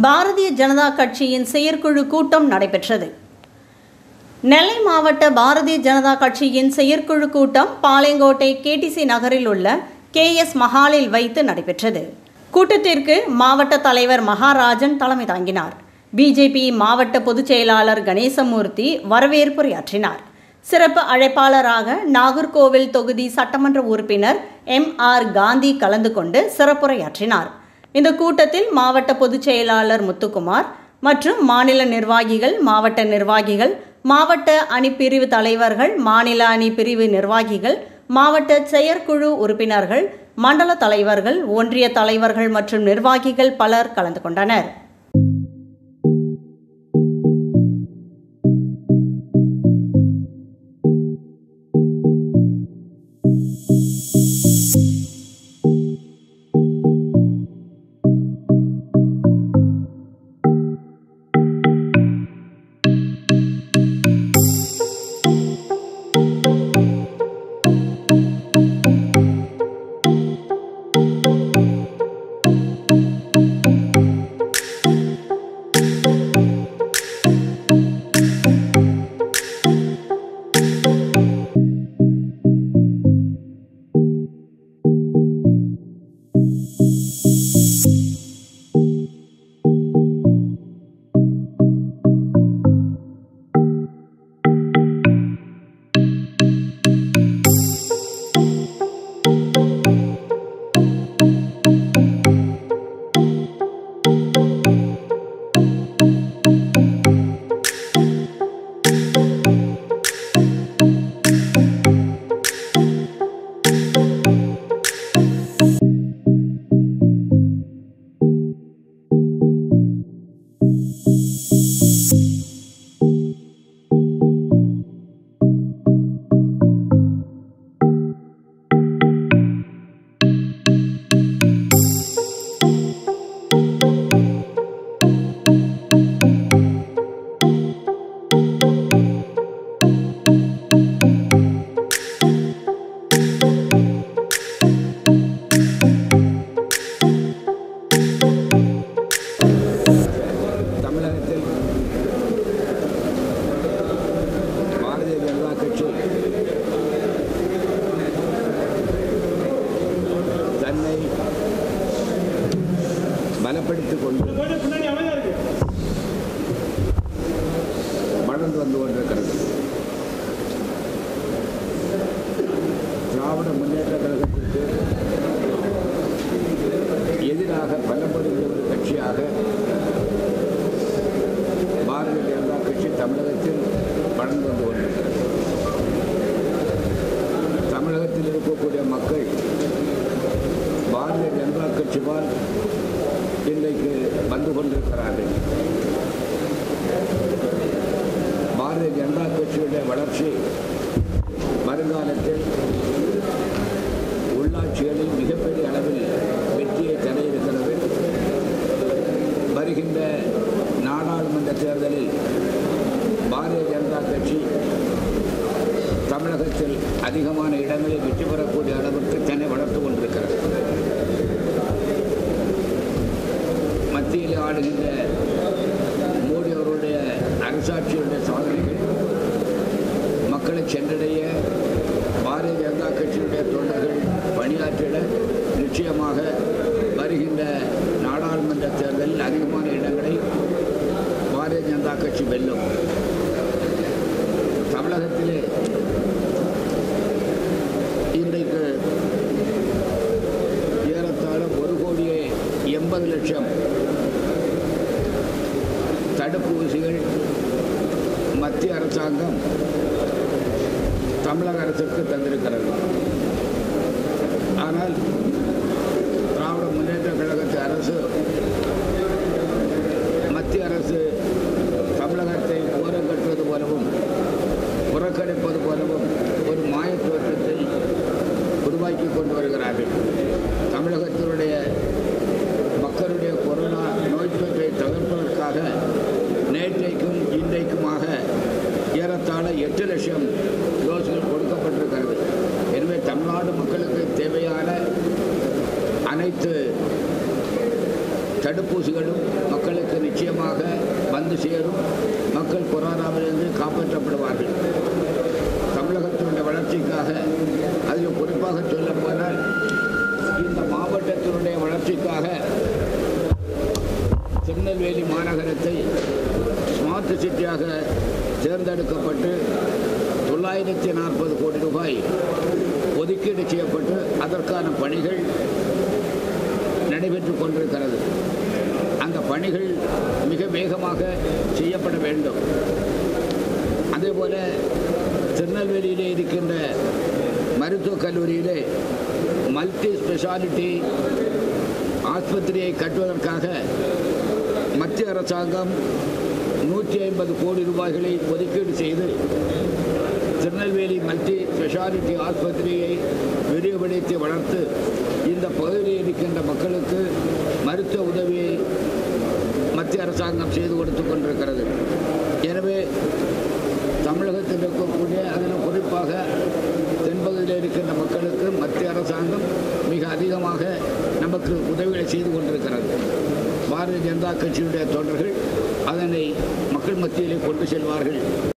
பாரதிய ஜனதா கட்சியின் செயற்குழு கூட்டம் நடைபெற்றது நெல்லை மாவட்ட பாரதிய ஜனதா கட்சியின் செயற்குழு கூட்டம் பாளையங்கோட்டை கேடிசி நகரில் உள்ள கே எஸ் மஹாலில் வைத்து நடைபெற்றது கூட்டத்திற்கு மாவட்ட தலைவர் மகாராஜன் தலைமை தாங்கினார் பிஜேபி மாவட்ட பொதுச் செயலாளர் கணேசமூர்த்தி வரவேற்புரையாற்றினார் சிறப்பு அழைப்பாளராக நாகர்கோவில் தொகுதி சட்டமன்ற உறுப்பினர் எம் ஆர் காந்தி கலந்து கொண்டு சிறப்புரையாற்றினார் இந்த கூட்டத்தில் மாவட்ட பொதுச் செயலாளர் முத்துக்குமார் மற்றும் மாநில நிர்வாகிகள் மாவட்ட நிர்வாகிகள் மாவட்ட அணி பிரிவு தலைவர்கள் மாநில அணி பிரிவு நிர்வாகிகள் மாவட்ட செயற்குழு உறுப்பினர்கள் மண்டல தலைவர்கள் ஒன்றிய தலைவர்கள் மற்றும் நிர்வாகிகள் பலர் கலந்து கொண்டனர் தமிழகத்தில் பாரதிய ஜனதா கட்சி தன்னை பலப்படுத்திக் கொண்டு வளர்ந்து வந்து கொண்டிருக்கிறது திராவிட முன்னேற்ற கழகத்திற்கு எதிராக பலப்படுகிற ஒரு கட்சியாக பாரதிய ஜனதா கட்சி தமிழகத்தில் வளர்ந்து வந்து கொண்டிருக்கிறது தமிழகத்தில் இருக்கக்கூடிய மக்கள் பாரதிய ஜனதா கட்சிவால் இன்றைக்கு வந்து கொண்டிருக்கிறார்கள் பாரதிய ஜனதா கட்சியுடைய வளர்ச்சி வருங்காலத்தில் உள்ளாட்சிகளில் மிகப்பெரிய அளவில் வெற்றியை தர இருக்கிறது வருகின்ற நாடாளுமன்ற தேர்தலில் பாரதிய ஜனதா கட்சி தமிழகத்தில் அதிகமான இடங்களில் வெற்றி பெறக்கூடிய அளவிற்கு தன்னை வளர்த்து கொண்டிருக்கிறது மத்தியில் ஆளுகின்ற மோடி அவருடைய அரசாட்சியுடைய சாதனைகள் மக்களை சென்றடைய பாரதிய ஜனதா கட்சியுடைய தொண்டர்கள் பணியாற்றிட நிச்சயமாக வருகின்ற நாடாளுமன்ற தேர்தலில் அதிகமான இடங்களை பாரதிய ஜனதா கட்சி வெல்லும் தமிழகத்திலே இன்றைக்கு ஏறத்தாழ ஒரு கோடியே எண்பது லட்சம் தடுப்பூசிகள் மத்திய அரசாங்கம் தமிழக அரசுக்கு தந்திருக்கிறது ஆனால் திராவிட முன்னேற்ற கழகத்து அரசு மத்திய அரசு தமிழகத்தை ஓரம் கட்டுவது போலவும் புறக்கணிப்பது போலவும் ஒரு மாய தோற்றத்தை உருவாக்கி கொண்டு வருகிறார்கள் தமிழகத்தினுடைய மக்களுடைய கொரோனா நோய் தொற்றை தவிர்ப்பதற்காக நேற்றைக்கும் இன்றைக்குமாக ஏறத்தாழ எட்டு லட்சம் டோஸ்கள் கொடுக்கப்பட்டிருக்கிறது எனவே தமிழ்நாடு மக்களுக்கு தேவையான அனைத்து தடுப்பூசிகளும் மக்களுக்கு நிச்சயமாக வந்து சேரும் மக்கள் கொரோனாவிலிருந்து காப்பாற்றப்படுவார்கள் தமிழகத்தினுடைய வளர்ச்சிக்காக அதில் குறிப்பாக சொல்ல போனால் இந்த மாவட்டத்தினுடைய வளர்ச்சிக்காக திருநெல்வேலி மாநகரத்தை ஸ்மார்ட் சிட்டியாக தேர்ந்தெடுக்கப்பட்டு தொள்ளாயிரத்தி நாற்பது கோடி ரூபாய் ஒதுக்கீடு செய்யப்பட்டு அதற்கான பணிகள் நடைபெற்று கொண்டிருக்கிறது அந்த பணிகள் மிக வேகமாக செய்யப்பட வேண்டும் அதேபோல திருநெல்வேலியிலே இருக்கின்ற மருத்துவக் கல்லூரியிலே மல்டி ஸ்பெஷாலிட்டி ஆஸ்பத்திரியை கட்டுவதற்காக மத்திய அரசாங்கம் நூற்றி ஐம்பது கோடி ரூபாய்களை ஒதுக்கீடு செய்து திருநெல்வேலி மல்டி ஸ்பெஷாலிட்டி ஆஸ்பத்திரியை விரிவுபடுத்தி வளர்த்து இந்த பகுதியில் இருக்கின்ற மக்களுக்கு மருத்துவ உதவியை மத்திய அரசாங்கம் செய்து கொடுத்து கொண்டிருக்கிறது எனவே தமிழகத்தில் இருக்கக்கூடிய அதில் குறிப்பாக தென்பகுதியில் இருக்கின்ற மக்களுக்கு மத்திய அரசாங்கம் மிக அதிகமாக நமக்கு உதவிகளை செய்து கொண்டிருக்கிறது பாரதிய ஜனதா கட்சியுடைய தொண்டர்கள் அதனை மக்கள் மத்தியிலே கொண்டு செல்வார்கள்